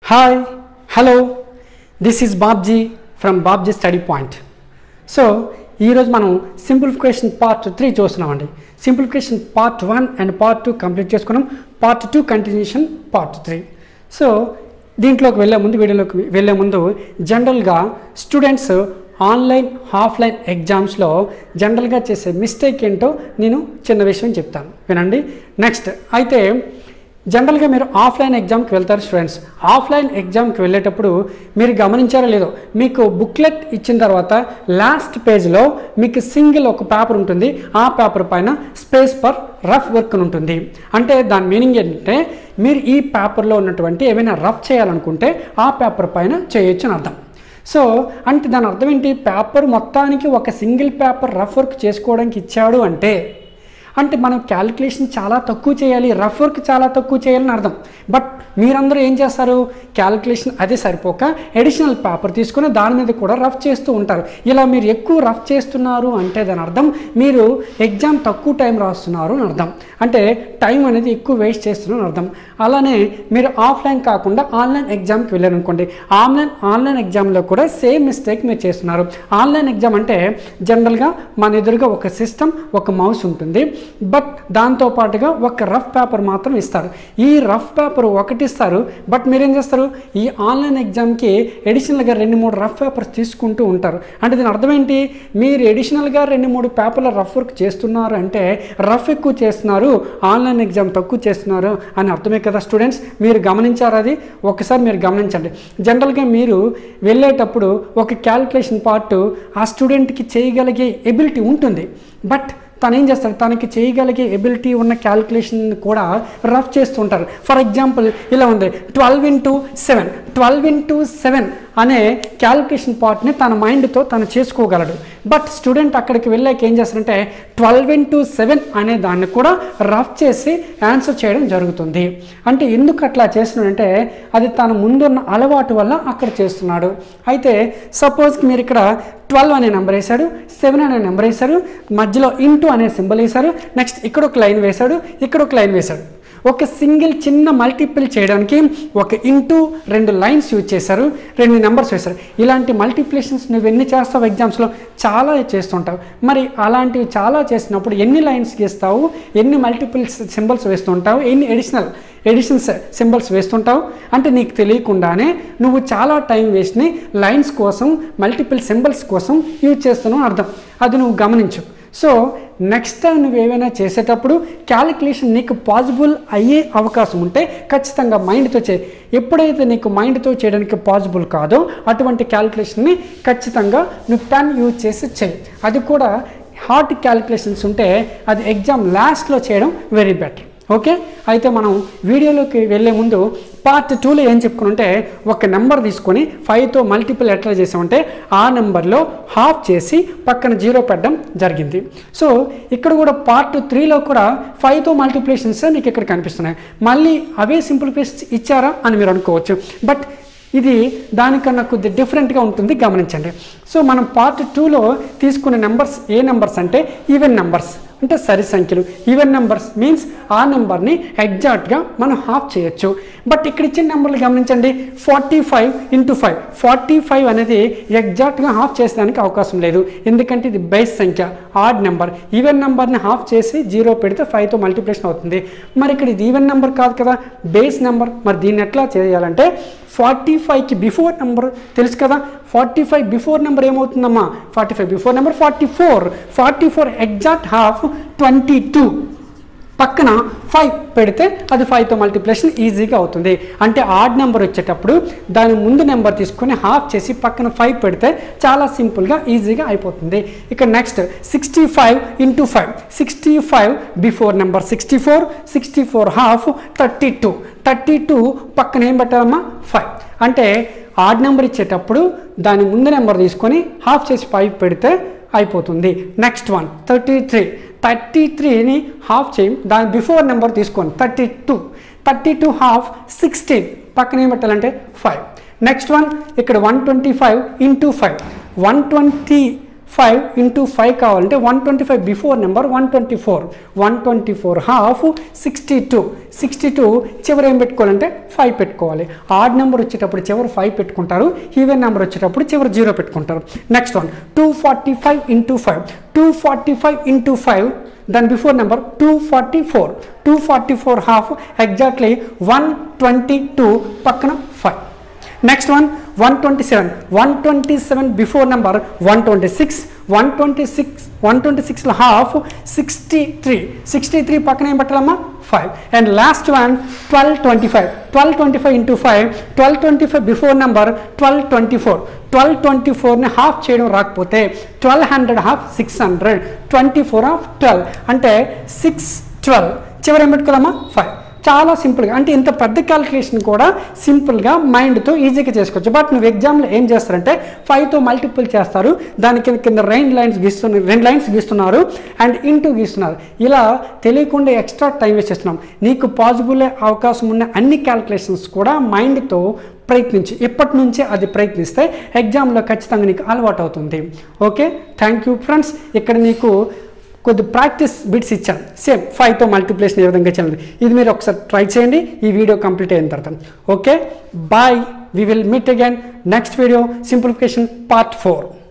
hi hello this is Babji from Babji study point so ఈరోజు మనం simplification part three చూస్తున్నామండి simplification part one and part two complete చేసుకున్నాం part two continuation part three so దీంట్లోకి వెళ్ళే ముందు వీడియోలోకి వెళ్ళే ముందు జనరల్గా స్టూడెంట్స్ ఆన్లైన్ ఆఫ్లైన్ ఎగ్జామ్స్లో జనరల్గా చేసే మిస్టేక్ ఏంటో నేను చిన్న విషయం చెప్తాను వినండి నెక్స్ట్ అయితే జనరల్గా మీరు ఆఫ్లైన్ ఎగ్జామ్కి వెళ్తారు స్టూడెంట్స్ ఆఫ్లైన్ ఎగ్జామ్కి వెళ్ళేటప్పుడు మీరు గమనించారో లేదో మీకు బుక్లెట్ ఇచ్చిన తర్వాత లాస్ట్ పేజ్లో మీకు సింగిల్ ఒక పేపర్ ఉంటుంది ఆ పేపర్ పైన స్పేస్ పర్ రఫ్ వర్క్ అని ఉంటుంది అంటే దాని మీనింగ్ ఏంటంటే మీరు ఈ పేపర్లో ఉన్నటువంటి ఏమైనా రఫ్ చేయాలనుకుంటే ఆ పేపర్ పైన చేయొచ్చు అని అర్థం సో అంటే దాని అర్థం ఏంటి పేపర్ మొత్తానికి ఒక సింగిల్ పేపర్ రఫ్ వర్క్ చేసుకోవడానికి ఇచ్చాడు అంటే అంటే మనం క్యాలిక్యులేషన్ చాలా తక్కువ చేయాలి రఫ్ వర్క్ చాలా తక్కువ చేయాలని అర్థం బట్ మీరందరూ ఏం చేస్తారు క్యాలిక్యులేషన్ అదే సరిపోక ఎడిషనల్ పేపర్ తీసుకుని దాని మీద కూడా రఫ్ చేస్తూ ఉంటారు ఇలా మీరు ఎక్కువ రఫ్ చేస్తున్నారు అంటే దాని అర్థం మీరు ఎగ్జామ్ తక్కువ టైం రాస్తున్నారు అని అర్థం అంటే టైం అనేది ఎక్కువ వేస్ట్ చేస్తున్నారు అని అర్థం అలానే మీరు ఆఫ్లైన్ కాకుండా ఆన్లైన్ ఎగ్జామ్కి వెళ్ళారనుకోండి ఆన్లైన్ ఆన్లైన్ ఎగ్జామ్లో కూడా సేమ్ మిస్టేక్ మీరు చేస్తున్నారు ఆన్లైన్ ఎగ్జామ్ అంటే జనరల్గా మన ఎదురుగా ఒక సిస్టమ్ ఒక మౌస్ ఉంటుంది బట్ దాంతో పాటుగా ఒక రఫ్ పేపర్ మాత్రం ఇస్తారు ఈ రఫ్ పేపర్ ఒకటి ఇస్తారు బట్ మీరేం చేస్తారు ఈ ఆన్లైన్ ఎగ్జామ్కి ఎడిషనల్గా రెండు మూడు రఫ్ పేపర్స్ తీసుకుంటూ ఉంటారు అంటే దీని అర్థం ఏంటి మీరు ఎడిషనల్గా రెండు మూడు పేపర్ల రఫ్ వర్క్ చేస్తున్నారు అంటే రఫ్ ఎక్కువ చేస్తున్నారు ఆన్లైన్ ఎగ్జామ్ తక్కువ చేస్తున్నారు అని అర్థమే కదా స్టూడెంట్స్ మీరు గమనించారు అది ఒకసారి మీరు గమనించండి జనరల్గా మీరు వెళ్ళేటప్పుడు ఒక క్యాలిక్యులేషన్ పార్ట్ ఆ స్టూడెంట్కి చేయగలిగే ఎబిలిటీ ఉంటుంది బట్ తను ఏం చేస్తాడు తనకి చేయగలిగే ఎబిలిటీ ఉన్న క్యాలిక్యులేషన్ కూడా రఫ్ చేస్తుంటారు ఫర్ ఎగ్జాంపుల్ ఇలా ఉంది twelve into seven twelve into seven అనే క్యాలిక్యులేషన్ పార్ట్ని తన మైండ్తో తను చేసుకోగలడు బట్ స్టూడెంట్ అక్కడికి వెళ్ళాక ఏం చేస్తారంటే ట్వెల్వ్ ఇంటూ సెవెన్ అనే దాన్ని కూడా రఫ్ చేసి ఆన్సర్ చేయడం జరుగుతుంది అంటే ఎందుకు అట్లా చేస్తున్నాడంటే అది తన ముందున్న అలవాటు వల్ల అక్కడ చేస్తున్నాడు అయితే సపోజ్కి మీరు ఇక్కడ ట్వెల్వ్ అనే నెంబర్ వేశాడు సెవెన్ అనే నెంబర్ వేశాడు మధ్యలో ఇంటూ అనే సింబల్ వేశాడు నెక్స్ట్ ఇక్కడ ఒక లైన్ వేశాడు ఇక్కడ ఒక లైన్ వేశాడు ఒక సింగిల్ చిన్న మల్టిపుల్ చేయడానికి ఒక ఇంటూ రెండు లైన్స్ యూజ్ చేశారు రెండు నెంబర్స్ వేశారు ఇలాంటి మల్టిప్లికేషన్స్ నువ్వు ఎన్ని చేస్తావు ఎగ్జామ్స్లో చాలా చేస్తుంటావు మరి అలాంటివి చాలా చేసినప్పుడు ఎన్ని లైన్స్ గీస్తావు ఎన్ని మల్టిపుల్ సింబల్స్ వేస్తుంటావు ఎన్ని ఎడిషనల్ ఎడిషన్స్ సింబల్స్ వేస్తుంటావు అంటే నీకు తెలియకుండానే నువ్వు చాలా టైం వేస్ట్ని లైన్స్ కోసం మల్టిపుల్ సింబల్స్ కోసం యూజ్ చేస్తున్నావు అర్థం అది నువ్వు గమనించు సో నెక్స్ట్ టైం నువ్వు ఏమైనా చేసేటప్పుడు క్యాలిక్యులేషన్ నీకు పాసిబుల్ అయ్యే అవకాశం ఉంటే ఖచ్చితంగా మైండ్తో చే ఎప్పుడైతే నీకు మైండ్తో చేయడానికి పాసిబుల్ కాదో అటువంటి క్యాలిక్యులేషన్ని ఖచ్చితంగా నువ్వు పెన్ యూజ్ చేసి చేయి అది కూడా హార్ట్ క్యాలిక్యులేషన్స్ ఉంటే అది ఎగ్జామ్ లాస్ట్లో చేయడం వెరీ బెటర్ ఓకే అయితే మనం వీడియోలోకి వెళ్ళే ముందు పార్ట్ టూలో ఏం చెప్పుకుంటే ఒక నెంబర్ తీసుకొని ఫైవ్తో మల్టిపుల్ ఎట్లా చేసామంటే ఆ నెంబర్లో హాఫ్ చేసి పక్కన జీరో పెట్టడం జరిగింది సో ఇక్కడ కూడా పార్ట్ త్రీలో కూడా ఫైవ్తో మల్టిప్లికేషన్స్ మీకు ఇక్కడ కనిపిస్తున్నాయి మళ్ళీ అవే సింప్లిఫికేషన్స్ ఇచ్చారా అని మీరు అనుకోవచ్చు బట్ ఇది దానికన్నా కొద్ది డిఫరెంట్గా ఉంటుంది గమనించండి సో మనం పార్ట్ టూలో తీసుకునే నెంబర్స్ ఏ నెంబర్స్ అంటే ఈవెన్ నెంబర్స్ అంటే సరి సంఖ్యలు ఈవెన్ నెంబర్స్ మీన్స్ ఆ నెంబర్ని ఎగ్జాక్ట్గా మనం హాఫ్ చేయొచ్చు బట్ ఇక్కడ ఇచ్చిన నెంబర్లు గమనించండి forty five into five forty five అనేది ఎగ్జాక్ట్గా హాఫ్ చేసేదానికి అవకాశం లేదు ఎందుకంటే ఇది బేస్ సంఖ్య ఆడ్ నెంబర్ ఈవెన్ నెంబర్ని హాఫ్ చేసి జీరో పెడితే ఫైవ్తో మల్టిప్లికేషన్ అవుతుంది మరి ఇక్కడ ఇది ఈవెన్ నెంబర్ కాదు కదా బేస్ నెంబర్ మరి దీన్ని ఎట్లా చేయాలంటే ఫార్టీ ఫైవ్కి బిఫోర్ నెంబర్ తెలుసు కదా ఫార్టీ ఫైవ్ బిఫోర్ నెంబర్ ఏమవుతుందమ్మా forty five before number forty four forty four exact half twenty two పక్కన ఫైవ్ పెడితే అది ఫైవ్తో మల్టిప్లికేషన్ ఈజీగా అవుతుంది అంటే ఆడ్ నెంబర్ వచ్చేటప్పుడు దాని ముందు నెంబర్ తీసుకొని హాఫ్ చేసి పక్కన ఫైవ్ పెడితే చాలా సింపుల్గా ఈజీగా అయిపోతుంది ఇక next sixty five into five sixty five before number sixty four sixty four half thirty two thirty two పక్కన ఏం పెట్టాలమ్మా ఫైవ్ అంటే ఆడ్ నెంబర్ ఇచ్చేటప్పుడు దాని ముందు నెంబర్ తీసుకొని హాఫ్ చేసి ఫైవ్ పెడితే అయిపోతుంది next one thirty three thirty త్రీని హాఫ్ చేయం దాని బిఫోర్ నెంబర్ తీసుకోండి thirty two thirty two half sixteen పక్కన ఏం పెట్టాలంటే ఫైవ్ నెక్స్ట్ వన్ ఇక్కడ one twenty five into five one twenty five into five కావాలంటే one twenty five before number one twenty four one twenty four half sixty two sixty two చివరి ఏం పెట్టుకోవాలంటే five పెట్టుకోవాలి odd number వచ్చేటప్పుడు చివరి five పెట్టుకుంటారు even number వచ్చేటప్పుడు చివరి జీరో పెట్టుకుంటారు next one two forty five into five two forty five into five దాని before number two forty four two forty four half exactly one twenty two పక్కన five next one one twenty seven one twenty seven before number one twenty six one twenty six one twenty సిక్స్లో half sixty three sixty three పక్కన ఏం పెట్టాలమ్మా five and last one twelve twenty five twelve twenty five into five twelve twenty five before number twelve twenty four twelve twenty ఫోర్ని half చేయడం రాకపోతే twelve hundred half six hundred twenty four of twelve అంటే six twelve చివరి ఏం పెట్టుకోవాలమ్మా five చాలా సింపుల్గా అంటే ఇంత పెద్ద క్యాలిక్యులేషన్ కూడా సింపుల్గా మైండ్తో ఈజీగా చేసుకోవచ్చు బట్ నువ్వు ఎగ్జామ్లో ఏం చేస్తారంటే ఫైవ్తో మల్టిపుల్ చేస్తారు దాని కింద కింద రెండు లైన్స్ గీస్తున్నారు రెండు లైన్స్ గీస్తున్నారు అండ్ ఇంటూ గీస్తున్నారు ఇలా తెలియకుండా ఎక్స్ట్రా టైం వేస్ట్ చేస్తున్నాం నీకు పాసిబుల్ అవకాశం ఉన్న అన్ని క్యాలిక్యులేషన్స్ కూడా మైండ్తో ప్రయత్నించి ఇప్పటి నుంచే అది ప్రయత్నిస్తే ఎగ్జామ్లో ఖచ్చితంగా నీకు అలవాటు అవుతుంది ఓకే థ్యాంక్ యూ ఫ్రెండ్స్ ఇక్కడ నీకు కొద్ది ప్రాక్టీస్ బిట్స్ ఇచ్చాను సేమ్ ఫైవ్తో మల్టిప్లేషన్ ఏ విధంగా చేయాలి ఇది మీరు ఒకసారి ట్రై చేయండి ఈ వీడియో కంప్లీట్ అయిన తర్వాత okay bye we will meet again next video simplification part four